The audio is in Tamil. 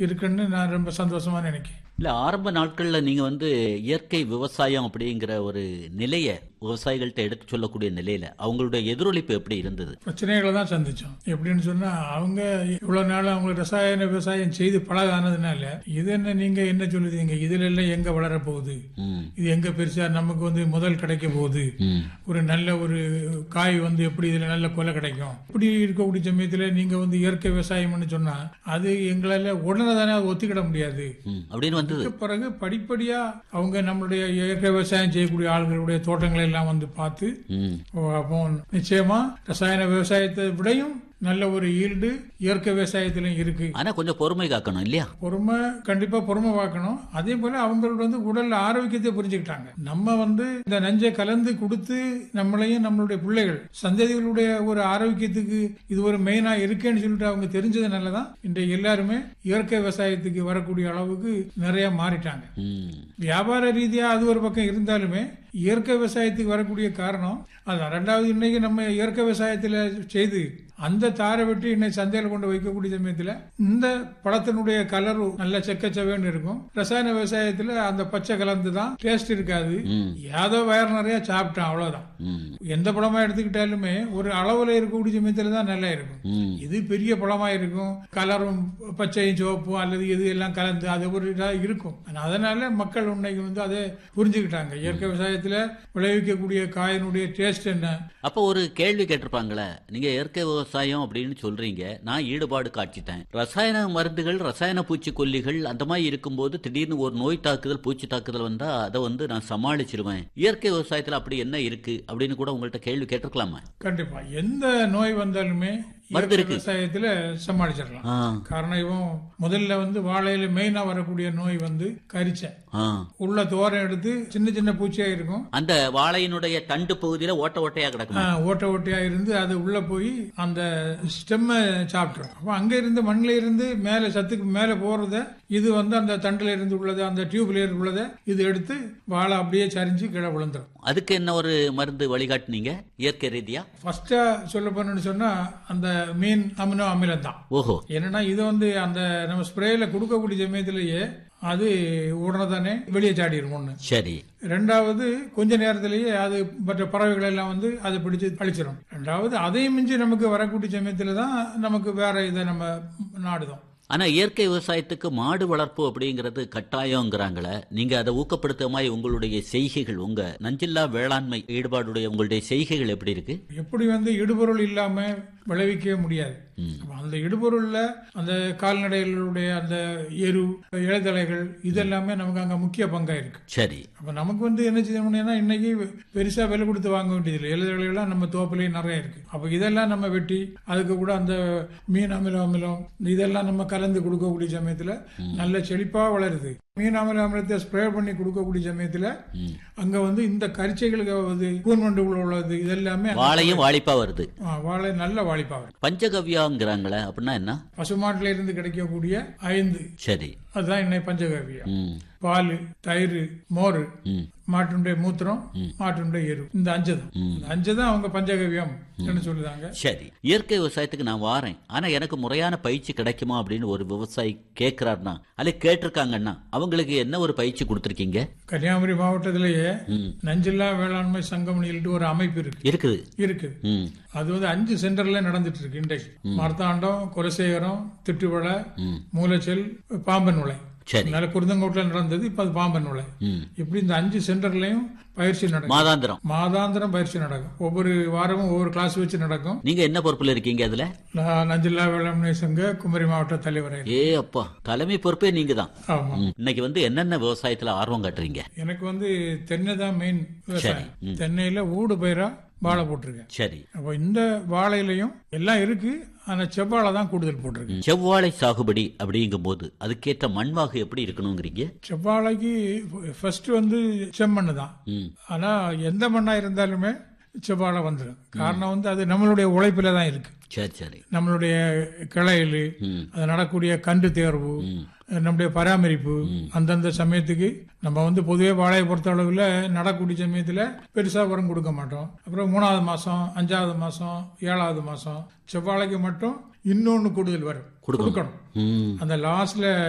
இருக்குன்னு நான் ரொம்ப சந்தோஷமா நினைக்கிறேன் இல்ல ஆரம்ப நாட்கள்ல நீங்க வந்து இயற்கை விவசாயம் அப்படிங்கிற ஒரு நிலைய விவசாயிகள்கிட்ட எடுத்து சொல்லக்கூடிய நிலையில அவங்களுடைய எதிரொலிப்பு எப்படி இருந்தது பிரச்சனைகளை தான் சந்திச்சோம் எப்படின்னு சொன்னா அவங்க இவ்வளவு நாள் அவங்க ரசாயன விவசாயம் செய்து பழகானதுனால இது என்ன நீங்க என்ன சொல்லுதீங்க இதுல எல்லாம் எங்க வளர போகுது ம், இது எங்க பெருசா நமக்கு வந்து முதல் கிடைக்க போகுது ம், ஒரு நல்ல ஒரு காய் வந்து எப்படி இதுல நல்ல கொலை கிடைக்கும் இப்படி இருக்கக்கூடிய சமயத்துல நீங்க வந்து இயற்கை விவசாயம்னு சொன்னா அது எங்களால உடனே தானே அதை ஒத்துக்கிட முடியாது ம். அப்படின்னு வந்தது அதுக்கு பிறகு படிப்படியா அவங்க நம்மளுடைய இயற்கை விவசாயம் செய்யக்கூடிய ஆளுங்களுடைய தோட்டங்களை எல்லாம் வந்து பார்த்து ம், ஓ, அப்போ நிச்சயமா ரசாயன விவசாயத்தை விடையும் நல்ல ஒரு ஈல்டு இயற்கை விவசாயத்திலும் இருக்கு ஆனா கொஞ்சம் பொறுமை காக்கணும் இல்லையா பொறுமை கண்டிப்பா பொறுமை பார்க்கணும் அதே போல அவங்களோட வந்து உடல் ஆரோக்கியத்தை புரிஞ்சுக்கிட்டாங்க நம்ம வந்து இந்த நஞ்சை கலந்து கொடுத்து நம்மளையும் நம்மளுடைய பிள்ளைகள் சந்ததிகளுடைய ஒரு ஆரோக்கியத்துக்கு இது ஒரு மெயினா இருக்கேன்னு சொல்லிட்டு அவங்க தெரிஞ்சதுனாலதான் இன்றைய எல்லாருமே இயற்கை விவசாயத்துக்கு வரக்கூடிய அளவுக்கு நிறைய மாறிட்டாங்க ம், வியாபார ரீதியா அது ஒரு பக்கம் இருந்தாலுமே இயற்கை விவசாயத்துக்கு வரக்கூடிய காரணம் அதான் ரெண்டாவது இன்னைக்கு நம்ம இயற்கை விவசாயத்துல செய்து அந்த தாரை வெட்டி இன்னைக்கு சந்தையில கொண்டு வைக்கக்கூடிய சமயத்துல இந்த பழத்தினுடைய கலர் நல்ல செக்கச்சவேன்னு இருக்கும் ரசாயன விவசாயத்துல அந்த பச்சை கலந்து தான் டேஸ்ட் இருக்காது ம், ஏதோ வயறு நிறைய சாப்பிட்டான் அவ்வளவுதான் ம், எந்த பழமா எடுத்துக்கிட்டாலுமே ஒரு அளவுல இருக்கக்கூடிய சமயத்துல தான் நல்லா இருக்கும் ம். இது பெரிய பழமா இருக்கும் கலரும் பச்சையும் சிவப்பும் அல்லது இது எல்லாம் கலந்து அது ஒரு இதா இருக்கும் ஆனா அதனால மக்கள் இன்னைக்கு வந்து அதை புரிஞ்சுக்கிட்டாங்க இயற்கை விவசாயத்துல விளைவிக்கக்கூடிய காயினுடைய டேஸ்ட் என்ன அப்ப ஒரு கேள்வி கேட்டிருப்பாங்களே நீங்க இயற்கை விவசாயம் அப்படின்னு சொல்றீங்க நான் ஈடுபாடு காட்டிட்டேன் ரசாயன மருந்துகள் ரசாயன பூச்சிக்கொல்லிகள் அந்த மாதிரி இருக்கும்போது திடீர்னு ஒரு நோய் தாக்குதல் பூச்சி தாக்குதல் வந்தா அதை வந்து நான் சமாளிச்சிருவேன் இயற்கை விவசாயத்துல அப்படி என்ன இருக்கு அப்படின்னு கூட உங்கள்ட்ட கேள்வி கேட்டிருக்கலாமா கண்டிப்பா எந்த நோய் வந்தாலுமே மருந்து இயற்கை இருக்கு. விவசாயத்துல சமாளிச்சிடலாம் ஆ, காரணம் இவன் முதல்ல வந்து வாழையில மெயினா வரக்கூடிய நோய் வந்து கரிச்சை ஆ. உள்ள தோரம் எடுத்து சின்ன சின்ன பூச்சியா இருக்கும் அந்த வாழையினுடைய தண்டு பகுதியில ஓட்ட ஓட்டையா கிடக்குமா ஆ, ஓட்ட ஓட்டையா இருந்து அது உள்ள போய் அந்த ஸ்டெம்மை சாப்பிட்டுரும் அப்ப அங்க இருந்து மண்ணில இருந்து மேல சத்துக்கு மேல போறத இது வந்து அந்த தண்டுல இருந்து உள்ளது அந்த டியூப்ல இருந்து உள்ளத இது எடுத்து வாழை அப்படியே சரிஞ்சு கீழே விழுந்துரும் அதுக்கு என்ன ஒரு மருந்து வழிகாட்டுனீங்க இயற்கை ரீதியா ஃபர்ஸ்டா சொல்ல போனோம்னு சொன்னா அந்த மீன் அமினோ அமிலம் தான் ஓஹோ என்னன்னா இது வந்து அந்த நம்ம ஸ்ப்ரேல கொடுக்கக்கூடிய சமயத்திலேயே அது உடனே தானே வெளியே சாடிடும் ஒண்ணு சரி ரெண்டாவது கொஞ்ச நேரத்திலேயே அது மற்ற பறவைகள் எல்லாம் வந்து அதை பிடிச்சு அழிச்சிடும் ரெண்டாவது அதையும் மிஞ்சி நமக்கு வரக்கூடிய சமயத்துல தான் நமக்கு வேற இதை நம்ம நாடுதோம் ஆனா இயற்கை விவசாயத்துக்கு மாடு வளர்ப்பு அப்படிங்கிறது கட்டாயங்கிறாங்களே நீங்க அதை ஊக்கப்படுத்த மாதிரி உங்களுடைய செய்கைகள் உங்க நஞ்சில்லா வேளாண்மை ஈடுபாடுடைய உங்களுடைய செய்கைகள் எப்படி இருக்கு எப்படி வந்து இடுபொருள் இல்லாம விளைவிக்கவே முடியாது அப்ப அந்த இடுபொருள்ல அந்த கால்நடைகளுடைய அந்த எரு இலைதலைகள் இதெல்லாமே நமக்கு அங்க முக்கிய பங்கா இருக்கு சரி அப்ப நமக்கு வந்து என்ன செய்யணும்னா இன்னைக்கு பெருசா விலை கொடுத்து வாங்க வேண்டியதில்லை இலைதலைகள்லாம் நம்ம தோப்பிலேயே நிறைய இருக்கு அப்ப இதெல்லாம் நம்ம வெட்டி அதுக்கு கூட அந்த மீன் அமிலம் அமிலம் இதெல்லாம் நம்ம கலந்து கொடுக்கக்கூடிய சமயத்துல நல்ல செழிப்பா வளருது மீன் அமில அமிலத்தை ஸ்ப்ரே பண்ணி கொடுக்கக்கூடிய சமயத்துல ம். அங்க வந்து இந்த கரிச்சைகளுக்கு வந்து கூன் வண்டு உள்ளது இதெல்லாமே அங்க- வாழையும் வாழிப்பா வருது ஆ, வாழை நல்ல வாழிப்பா வரும் பஞ்சகவ்யாங்கிறாங்களே அப்படின்னா என்ன பசுமாட்டுல இருந்து கிடைக்கக்கூடிய ஐந்து சரி அதுதான் இன்னைக்கு பஞ்சகவியம் ம் பால் தயிர் மோர் ம் மாட்டுடைய மூத்திரம் மாட்டுடைய எரு இந்த அஞ்சு தான் இந்த அஞ்சு தான் அவங்க பஞ்சகவியம் சொல்லுதாங்க சரி இயற்கை விவசாயத்துக்கு நான் வாரேன் ஆனா எனக்கு முறையான பயிற்சி கிடைக்குமா அப்படின்னு ஒரு விவசாயி கேட்கிறாருன்னா அல்ல கேட்டிருக்காங்கன்னா அவங்களுக்கு என்ன ஒரு பயிற்சி கொடுத்துருக்கீங்க கன்னியாகுமரி மாவட்டத்திலேயே ம் நஞ்சில்லா வேளாண்மை சங்கம் சொல்லிட்டு ஒரு அமைப்பு இருக்கு இருக்குது இருக்குது ம் அது வந்து அஞ்சு சென்டர்ல நடந்துட்டு இருக்கு இன்றைக்கு மார்த்தாண்டம் குலசேகரம் திட்டுவளை ம் மூலச்சல் பாம்பன் உலை சரி நல்ல குருந்தங்கோட்டில் நடந்தது இப்ப அது பாம்பன் உலை ம் இப்படி இந்த அஞ்சு சென்டர்லயும் பயிற்சி நடக்கும் மாதாந்திரம் மாதாந்திரம் பயிற்சி நடக்கும் ஒவ்வொரு வாரமும் ஒவ்வொரு கிளாஸ் வச்சு நடக்கும் நீங்க என்ன பொறுப்புல இருக்கீங்க அதுல நான் நஞ்சில்லா வேளாண்மை சங்க குமரி மாவட்ட தலைவரை ஏ அப்பா தலைமை பொறுப்பே நீங்க தான் ஆமா இன்னைக்கு வந்து என்னென்ன விவசாயத்துல ஆர்வம் காட்டுறீங்க எனக்கு வந்து தென்னை தான் மெயின் விவசாயம் தென்னையில ஊடு பயிரா வாழை போட்டிருக்கேன் சரி அப்போ இந்த வாழையிலையும் எல்லாம் இருக்கு ஆனா செவ்வாழை தான் கூடுதல் போட்டிருக்கேன் செவ்வாழை சாகுபடி அப்படிங்கும் போது அதுக்கேற்ற மண்வாகு எப்படி இருக்கணுங்கிறீங்க செவ்வாழைக்கு ஃபர்ஸ்ட் வந்து செம்மண்ணு தான் ம் ஆனா எந்த மண்ணா இருந்தாலுமே செவ்வாழை வந்துடும் காரணம் வந்து அது நம்மளுடைய உழைப்புல தான் இருக்கு சரி சரி நம்மளுடைய கிளையில் ம் அது நடக்கூடிய கண்டு தேர்வு ம் நம்முடைய பராமரிப்பு அந்தந்த சமயத்துக்கு நம்ம வந்து பொதுவே வாழையை பொறுத்த அளவில் நடக்கூடிய சமயத்தில் பெருசா உரம் கொடுக்க மாட்டோம் அப்புறம் மூணாவது மாசம் அஞ்சாவது மாசம் ஏழாவது மாசம் செவ்வாழைக்கு மட்டும் இன்னொன்னு கூடுதல் வரும் கொடுக்கணும். கொடுக்கணும் ம் அந்த லாஸ்ட்ல